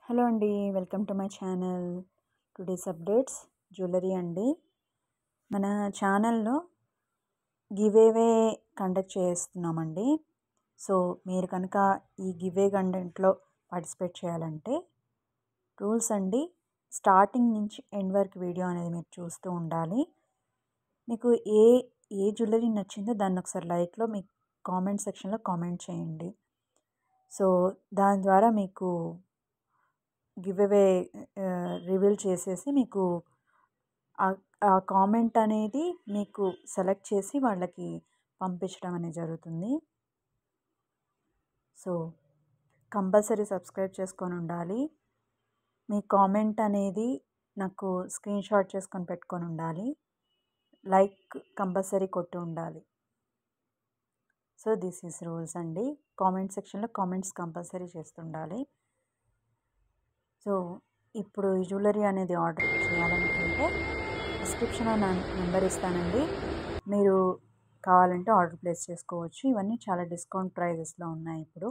hello అండి welcome to my channel today's updates jewellery అండి మన ఛానల్లో గివేవే కండక్ట్ చేస్తున్నామండి సో మీరు కనుక ఈ గివే కంటెంట్లో పార్టిసిపేట్ చేయాలంటే రూల్స్ అండి స్టార్టింగ్ నుంచి ఎండ్ వరకు వీడియో అనేది మీరు చూస్తూ ఉండాలి మీకు ఏ ఏ జ్యువెలరీ నచ్చిందో దాన్ని ఒకసారి లైక్లో మీ కామెంట్ సెక్షన్లో కామెంట్ చేయండి సో దాని ద్వారా మీకు గివ్ అవే రివీల్ చేసేసి మీకు ఆ కామెంట్ అనేది మీకు సెలెక్ట్ చేసి వాళ్ళకి పంపించడం అనేది జరుగుతుంది సో కంపల్సరీ సబ్స్క్రైబ్ చేసుకొని ఉండాలి మీ కామెంట్ అనేది నాకు స్క్రీన్ షాట్ చేసుకొని పెట్టుకొని ఉండాలి లైక్ కంపల్సరీ కొట్టి ఉండాలి సో దిస్ ఈస్ రూల్స్ అండి కామెంట్ సెక్షన్లో కామెంట్స్ కంపల్సరీ చేస్తుండాలి సో ఇప్పుడు ఈ జ్యువెలరీ అనేది ఆర్డర్ చేయాలనుకుంటే డిస్క్రిప్షన్లో నా నెంబర్ ఇస్తానండి మీరు కావాలంటే ఆర్డర్ ప్లేస్ చేసుకోవచ్చు ఇవన్నీ చాలా డిస్కౌంట్ ప్రైజెస్లో ఉన్నాయి ఇప్పుడు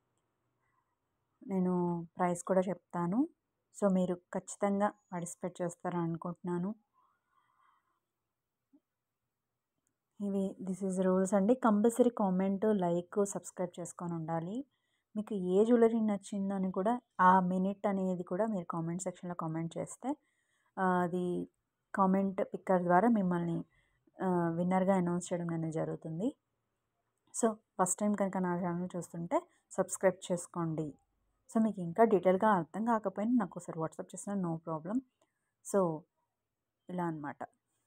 నేను ప్రైస్ కూడా చెప్తాను సో మీరు ఖచ్చితంగా పార్టిసిపేట్ చేస్తారని అనుకుంటున్నాను ఇవి దిస్ ఈజ్ రూల్స్ అండి కంపల్సరీ కామెంట్ లైక్ సబ్స్క్రైబ్ చేసుకొని ఉండాలి మీకు ఏ జ్యువెలరీ నచ్చిందో అని కూడా ఆ మినిట్ అనేది కూడా మీరు కామెంట్ సెక్షన్లో కామెంట్ చేస్తే అది కామెంట్ పిక్కర్ ద్వారా మిమ్మల్ని విన్నర్గా అనౌన్స్ చేయడం అనేది జరుగుతుంది సో ఫస్ట్ టైం కనుక నా ఛానల్ చూస్తుంటే సబ్స్క్రైబ్ చేసుకోండి సో మీకు ఇంకా డీటెయిల్గా అర్థం కాకపోయినా నాకు ఒకసారి వాట్సాప్ చేసిన నో ప్రాబ్లం సో ఇలా అనమాట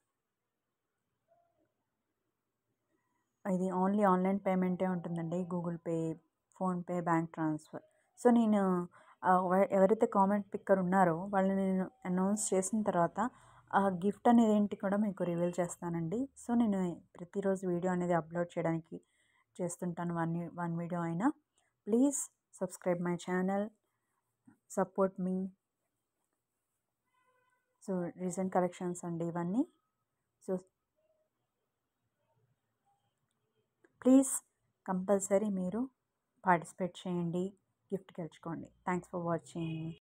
ఇది ఓన్లీ ఆన్లైన్ పేమెంటే ఉంటుందండి Google Pay PhonePe bank transfer so నేను ఎవరైతే కామెంట్ పిక్కర్ ఉన్నారో వాళ్ళని నేను అనౌన్స్ చేసిన తర్వాత ఆ గిఫ్ట్ అనేది ఏంటి కూడా మీకు రివీల్ చేస్తానండి సో నేను ప్రతిరోజు వీడియో అనేది అప్లోడ్ చేయడానికి చేస్తుంటాను వన్ వన్ వీడియో అయినా please subscribe my channel support మీ సో రీసెంట్ కలెక్షన్స్ అండి ఇవన్నీ సో ప్లీజ్ కంపల్సరీ మీరు పార్టిసిపేట్ చేయండి గిఫ్ట్ గెలుచుకోండి థ్యాంక్స్ ఫర్ వాచింగ్